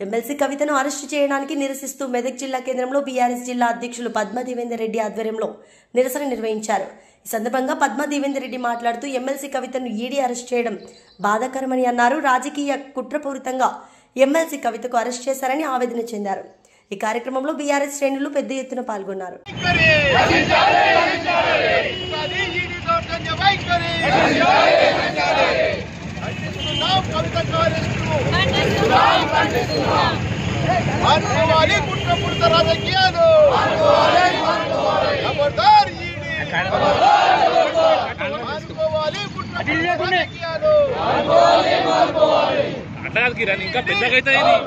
MLC కవితను arrest చేయడానికి నిరసిస్తూ మెదక్ జిల్లా కేంద్రంలో బీఆర్ఎస్ జిల్లా అధ్యక్షులు పద్మ దేవేందర్ రెడ్డి ఆధ్వర్యంలో నిరసన నిర్వహించారు ఈ సందర్భంగా పద్మ దేవేందర్ రెడ్డి మాట్లాడుతూ ఎమ్మెల్సీ కవితను ఈడీ అరెస్ట్ చేయడం బాధాకరమని అన్నారు రాజకీయ కుట్రపూరితంగా ఎమ్మెల్సీ కవితకు అరెస్ట్ చేశారని ఆవేదన చెందారు ఈ కార్యక్రమంలో బీఆర్ఎస్ శ్రేణులు పెద్ద ఎత్తున పాల్గొన్నారు అనుకోవాలి కుట్రపుడత రాజకీయాలు ఖబర్దార్ ఈడీ. అనుకోవాలి కుట్రపుడత రాజకీయాలు అట్లా కాదు కిరణ్ ఇంకా పెద్దగా అవుతుంది ఇది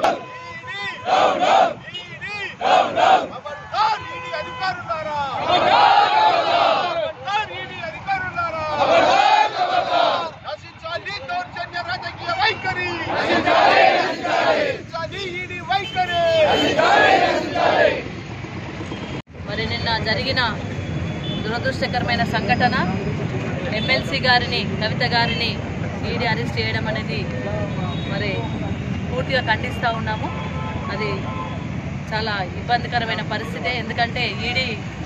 ఖబర్దార్ ఈడీ అధికారులారా ఖబర్దార్ ఈడీ అధికారులారా నశించాలి దౌర్జన్య రాజకీయ వైఖరి నశించాలి ఈడీ వైఖరి మరి నిన్న జరిగిన దురదృష్టకరమైన సంఘటన ఎమ్మెల్సీ గారిని కవిత గారిని ఈడీ అరెస్ట్ చేయడం అనేది మరి పూర్తిగా ఖండిస్తూ ఉన్నాము అది చాలా ఇబ్బందికరమైన పరిస్థితే ఎందుకంటే ఈడీ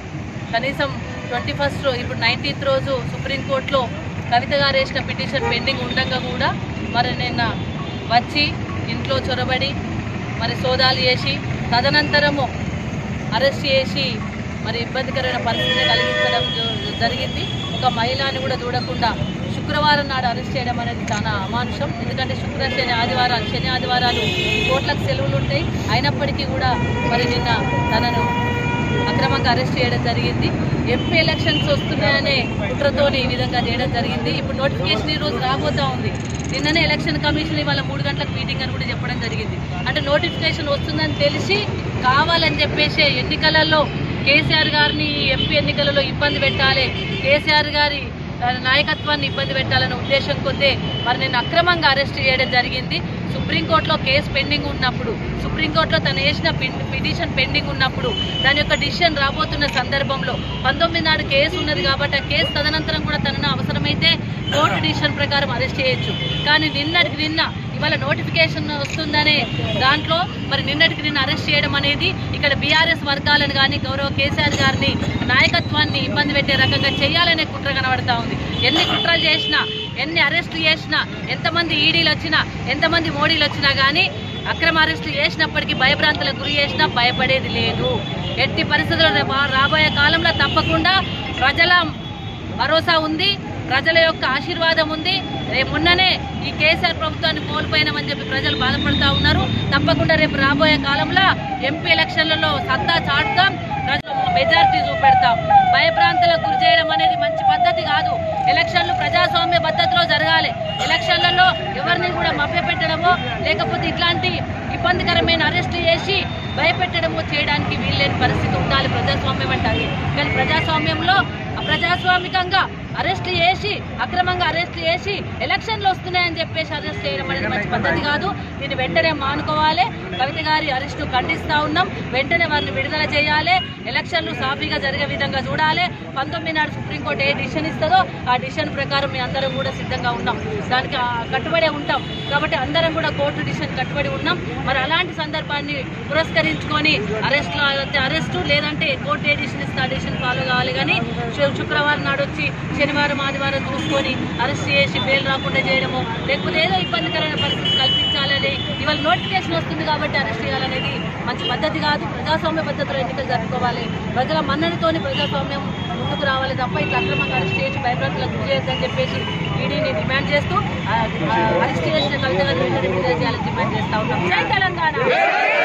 కనీసం ట్వంటీ ఫస్ట్ ఇప్పుడు నైన్టీన్త్ రోజు సుప్రీంకోర్టులో కవిత గారు వేసిన పిటిషన్ పెండింగ్ ఉండగా కూడా మరి నిన్న వచ్చి ఇంట్లో చొరబడి మరి సోదాలు చేసి తదనంతరము అరెస్ట్ చేసి మరి ఇబ్బందికరమైన పరిస్థితి కలిగించడం జ- జరిగింది ఒక మహిళని కూడా చూడకుండా శుక్రవారం నాడు అరెస్ట్ చేయడం అనేది చాలా అమానుషం ఎందుకంటే శుక్ర శని ఆదివారాలు శని ఆదివారాలు కోట్లకు సెలవులు ఉంటాయి అయినప్పటికీ కూడా మరి నిన్న తనను అక్రమంగా అరెస్ట్ చేయడం జరిగింది ఎంపీ ఎలక్షన్స్ వస్తున్నాయనే కుట్రతోని ఈ విధంగా చేయడం జరిగింది ఇప్పుడు నోటిఫికేషన్ ఈ రోజు రాబోతా ఉంది నిన్ననే ఎలక్షన్ కమిషన్ ఇవాళ మూడు గంటలకు మీటింగ్ అని కూడా చెప్పడం జరిగింది అంటే నోటిఫికేషన్ వస్తుందని తెలిసి కావాలని చెప్పేసి ఎన్నికలలో కేసీఆర్ గారిని ఈ ఎంపీ ఎన్నికలలో ఇబ్బంది పెట్టాలి కేసీఆర్ గారి ఆ, నాయకత్వాన్ని ఇబ్బంది పెట్టాలనే ఉద్దేశం కొద్దే మరి నేను అక్రమంగా అరెస్ట్ చేయడం జరిగింది సుప్రీంకోర్టులో కేసు పెండింగ్ ఉన్నప్పుడు సుప్రీంకోర్టులో తను వేసిన పిన్- పిటిషన్ పెండింగ్ ఉన్నప్పుడు దాని యొక్క డిసిషన్ రాబోతున్న సందర్భంలో పంతొమ్మిది నాడు కేసు ఉన్నది కాబట్టి ఆ కేసు తదనంతరం కూడా తనను అవసరమైతే కోర్టు డిసిషన్ ప్రకారం అరెస్ట్ చేయొచ్చు కానీ నిన్నటికి నిన్న ఇవాళ నోటిఫికేషన్ వస్తుందనే దాంట్లో మరి నిన్నటికి నిన్న అరెస్ట్ చేయడం అనేది ఇక్కడ బీఆర్ఎస్ వర్గాలను కానీ గౌరవ కేసీఆర్ గారిని నాయకత్వాన్ని ఇబ్బంది పెట్టే రకంగా చేయాలనే కుట్ర కనబడతా ఉంది ఎన్ని కుట్రలు చేసినా ఎన్ని అరెస్టులు చేసినా ఎంతమంది ఈడీలు వచ్చినా ఎంతమంది మోడీలు వచ్చినా కానీ అక్రమ అరెస్టులు చేసినప్పటికీ భయభ్రాంతులకు గురి చేసినా భయపడేది లేదు ఎట్టి పరిస్థితుల్లో రేపు రాబోయే కాలంలో తప్పకుండా ప్రజల భరోసా ఉంది ప్రజల యొక్క ఆశీర్వాదం ఉంది రేపు మొన్ననే ఈ కేసీఆర్ ప్రభుత్వాన్ని కోల్పోయినామని చెప్పి ప్రజలు బాధపడుతూ ఉన్నారు తప్పకుండా రేపు రాబోయే కాలంలో ఎంపీ ఎలక్షన్లలో సత్తా చాటుతాం ప్రజలు మెజారిటీ చూపెడతాం భయప్రాంతాలకు గురి చేయడం అనేది మంచి పద్ధతి కాదు ఎలక్షన్లు ప్రజాస్వామ్య పద్ధతిలో జరగాలి ఎలక్షన్లలో ఎవరిని కూడా మభ్యపెట్టడమో లేకపోతే ఇట్లాంటి ఇబ్బందికరమైన అరెస్ట్ చేసి భయపెట్టడమో చేయడానికి వీల్లేని పరిస్థితి ఉండాలి ప్రజాస్వామ్యం అంటారు కానీ ప్రజాస్వామ్యంలో అప్రజాస్వామికంగా అరెస్ట్ చేసి అక్రమంగా అరెస్ట్ చేసి ఎలక్షన్లు వస్తున్నాయని చెప్పేసి అరెస్ట్ చేయడం అనేది మంచి పద్ధతి కాదు దీన్ని వెంటనే మానుకోవాలి కవిత గారి అరెస్టు ఖండిస్తా ఉన్నాం వెంటనే వారిని విడుదల చేయాలి ఎలక్షన్లు సాఫీగా జరిగే విధంగా చూడాలి పంతొమ్మిది నాడు సుప్రీంకోర్టు ఏ డిసిషన్ ఇస్తుందో ఆ డిసిషన్ ప్రకారం మీ అందరం కూడా సిద్ధంగా ఉన్నాం దానికి ఆ కట్టుబడే ఉంటాం కాబట్టి అందరం కూడా కోర్టు డిసిషన్ కట్టుబడి ఉన్నాం మరి అలాంటి సందర్భాన్ని పురస్కరించుకొని అరెస్ట్ అయితే అరెస్టు లేదంటే కోర్టు ఏ డిసిషన్ ఇస్తే ఆ డిసిషన్ ఫాలో కావాలి కానీ శు- శుక్రవారం నాడు వచ్చి శనివారం ఆదివారం చూసుకొని అరెస్ట్ చేసి బెయిల్ రాకుండా చేయడము లేకపోతే ఏదో ఇబ్బందికరమైన పరిస్థితి కల్పించాలని ఇవాళ నోటిఫికేషన్ వస్తుంది కాబట్టి అరెస్ట్ చేయాలనేది మంచి పద్ధతి కాదు ప్రజాస్వామ్య పద్ధతిలో ఎన్నికలు జరుపుకోవాలి ప్రజల మన్ననతోని ప్రజాస్వామ్యం ముందుకు రావాలి తప్ప ఇట్లా అక్రమంగా అరెస్ట్ చేసి భయభ్రాంతులకు గురి చేయొద్దని చెప్పేసి ఈడీని డిమాండ్ చేస్తూ ఆ, ఆ, అరెస్ట్ చేసిన కవిత గారిని వెంటనే విడుదల చేయాలని డిమాండ్ చేస్తా ఉన్నాం జై తెలంగాణ